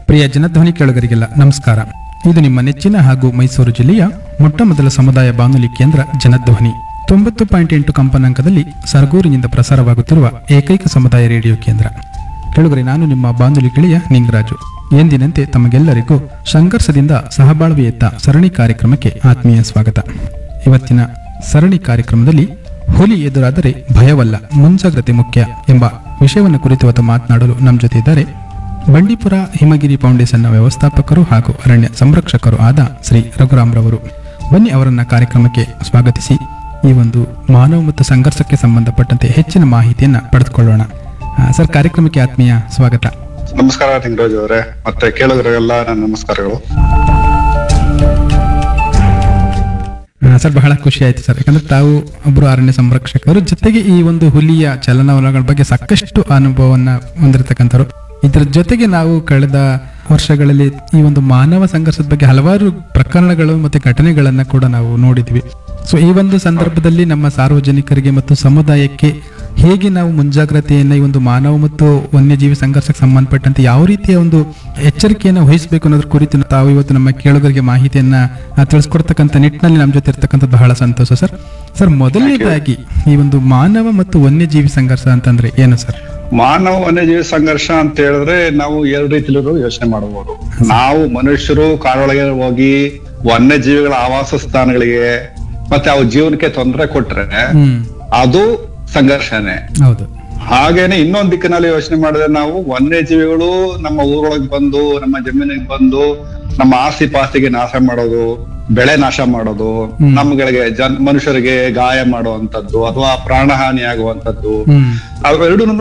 ಪ್ರಿಯ ಜನಧ್ವನಿ ಕೇಳುಗರಿಗೆಲ್ಲ ನಮಸ್ಕಾರ ಇದು ನಿಮ್ಮ ನೆಚ್ಚಿನ ಹಾಗೂ ಮೈಸೂರು ಜಿಲ್ಲೆಯ ಮೊಟ್ಟ ಮೊದಲ ಸಮುದಾಯ ಬಾನುಲಿ ಕೇಂದ್ರ ಜನಧ್ವನಿ ತೊಂಬತ್ತು ಪಾಯಿಂಟ್ ಎಂಟು ಕಂಪನಾಂಕದಲ್ಲಿ ಸರಗೂರಿನಿಂದ ಪ್ರಸಾರವಾಗುತ್ತಿರುವ ಏಕೈಕ ಸಮುದಾಯ ರೇಡಿಯೋ ಕೇಂದ್ರ ಕೇಳುಗರೆ ನಾನು ನಿಮ್ಮ ಬಾನುಲಿ ಗೆಳೆಯ ನಿಂಗರಾಜು ಎಂದಿನಂತೆ ತಮಗೆಲ್ಲರಿಗೂ ಸಂಘರ್ಷದಿಂದ ಸಹಬಾಳ್ವೆಯತ್ತ ಸರಣಿ ಕಾರ್ಯಕ್ರಮಕ್ಕೆ ಆತ್ಮೀಯ ಸ್ವಾಗತ ಇವತ್ತಿನ ಸರಣಿ ಕಾರ್ಯಕ್ರಮದಲ್ಲಿ ಹುಲಿ ಎದುರಾದರೆ ಭಯವಲ್ಲ ಮುಂಜಾಗ್ರತೆ ಮುಖ್ಯ ಎಂಬ ವಿಷಯವನ್ನು ಕುರಿತು ಇವತ್ತು ಮಾತನಾಡಲು ನಮ್ಮ ಜೊತೆ ಇದ್ದಾರೆ ಬಂಡೀಪುರ ಹಿಮಗಿರಿ ಫೌಂಡೇಶನ್ನ ವ್ಯವಸ್ಥಾಪಕರು ಹಾಗೂ ಅರಣ್ಯ ಸಂರಕ್ಷಕರು ಆದ ಶ್ರೀ ರಘುರಾಮ್ರವರು ಬನ್ನಿ ಅವರನ್ನ ಕಾರ್ಯಕ್ರಮಕ್ಕೆ ಸ್ವಾಗತಿಸಿ ಈ ಒಂದು ಮಾನವ ಮತ್ತು ಸಂಘರ್ಷಕ್ಕೆ ಸಂಬಂಧಪಟ್ಟಂತೆ ಹೆಚ್ಚಿನ ಮಾಹಿತಿಯನ್ನ ಪಡೆದುಕೊಳ್ಳೋಣ ಆ, ಸರ್ ಕಾರ್ಯಕ್ರಮಕ್ಕೆ ಆತ್ಮೀಯ ಸ್ವಾಗತ ನಮಸ್ಕಾರ ನಿಂಗರಾಜ್ ಅವರೇ ಮತ್ತೆ ಕೇಳುಗರಿಗೆಲ್ಲ ನನ್ನ ನಮಸ್ಕಾರಗಳು ಆ, ಸರ್ ಬಹಳ ಖುಷಿ ಆಯ್ತು ಸರ್ ಯಾಕಂದ್ರೆ ತಾವು ಒಬ್ಬರು ಅರಣ್ಯ ಸಂರಕ್ಷಕರು ಜೊತೆಗೆ ಈ ಒಂದು ಹುಲಿಯ ಚಲನವಲನಗಳ ಬಗ್ಗೆ ಸಾಕಷ್ಟು ಅನುಭವವನ್ನ ಹೊಂದಿರತಕ್ಕಂಥವ್ರು ಇದರ ಜೊತೆಗೆ ನಾವು ಕಳೆದ ವರ್ಷಗಳಲ್ಲಿ ಈ ಒಂದು ಮಾನವ ಸಂಘರ್ಷದ ಬಗ್ಗೆ ಹಲವಾರು ಪ್ರಕರಣಗಳು ಮತ್ತೆ ಘಟನೆಗಳನ್ನ ಕೂಡ ನಾವು ನೋಡಿದ್ವಿ ಸೊ ಈ ಒಂದು ಸಂದರ್ಭದಲ್ಲಿ ನಮ್ಮ ಸಾರ್ವಜನಿಕರಿಗೆ ಮತ್ತು ಸಮುದಾಯಕ್ಕೆ ಹೇಗೆ ನಾವು ಮುಂಜಾಗ್ರತೆಯನ್ನ ಈ ಒಂದು ಮಾನವ ಮತ್ತು ವನ್ಯಜೀವಿ ಸಂಘರ್ಷಕ್ಕೆ ಸಂಬಂಧಪಟ್ಟಂತೆ ಯಾವ ರೀತಿಯ ಒಂದು ಎಚ್ಚರಿಕೆಯನ್ನು ವಹಿಸಬೇಕು ಅನ್ನೋದ್ರ ಕುರಿತು ತಾವು ಇವತ್ತು ನಮ್ಮ ಕೇಳುಗರಿಗೆ ಮಾಹಿತಿಯನ್ನ ಆ, ತಿಳಿಸ್ಕೊಡ್ತಕ್ಕಂಥ ನಿಟ್ಟಿನಲ್ಲಿ ನಮ್ಮ ಜೊತೆ ಇರ್ತಕ್ಕಂಥದ್ದು ಬಹಳ ಸಂತೋಷ ಸರ್ ಸರ್ ಮೊದಲನೇದಾಗಿ ಈ ಒಂದು ಮಾನವ ಮತ್ತು ವನ್ಯಜೀವಿ ಸಂಘರ್ಷ ಅಂತಂದ್ರೆ ಏನು ಸರ್ ಮಾನವ ವನ್ಯಜೀವಿ ಸಂಘರ್ಷ ಅಂತ ಹೇಳಿದ್ರೆ ನಾವು ಎರಡು ರೀತಿಲೂ ಯೋಚನೆ ಮಾಡಬಹುದು ನಾವು ಮನುಷ್ಯರು ಕಾಡೊಳಗೆ ಹೋಗಿ ವನ್ಯಜೀವಿಗಳ ಆವಾಸ ಸ್ಥಾನಗಳಿಗೆ ಮತ್ತೆ ಅವು ಜೀವನಕ್ಕೆ ತೊಂದರೆ ಕೊಟ್ರೆ ಹ್ಮ್ ಅದು ಸಂಘರ್ಷನೇ ಹೌದು ಹಾಗೇನೆ ಇನ್ನೊಂದ್ ದಿಕ್ಕಿನಲ್ಲಿ ಯೋಚನೆ ಮಾಡಿದ್ರೆ ನಾವು ವನ್ಯಜೀವಿಗಳು ನಮ್ಮ ಊರೊಳಗೆ ಬಂದು ನಮ್ಮ ಜಮೀನಿಗೆ ಬಂದು ನಮ್ಮ ಆಸ್ತಿ ಪಾಸ್ತಿಗೆ ನಾಶ ಮಾಡೋದು ಬೆಳೆ ನಾಶ ಮಾಡೋದು ನಮ್ಗಳಿಗೆ ಜನ್ ಮನುಷ್ಯರಿಗೆ ಗಾಯ ಮಾಡುವಂತದ್ದು ಅಥವಾ ಪ್ರಾಣಹಾನಿ ಆಗುವಂತದ್ದು ಹ್ಮ್ ಅವೆರಡೂ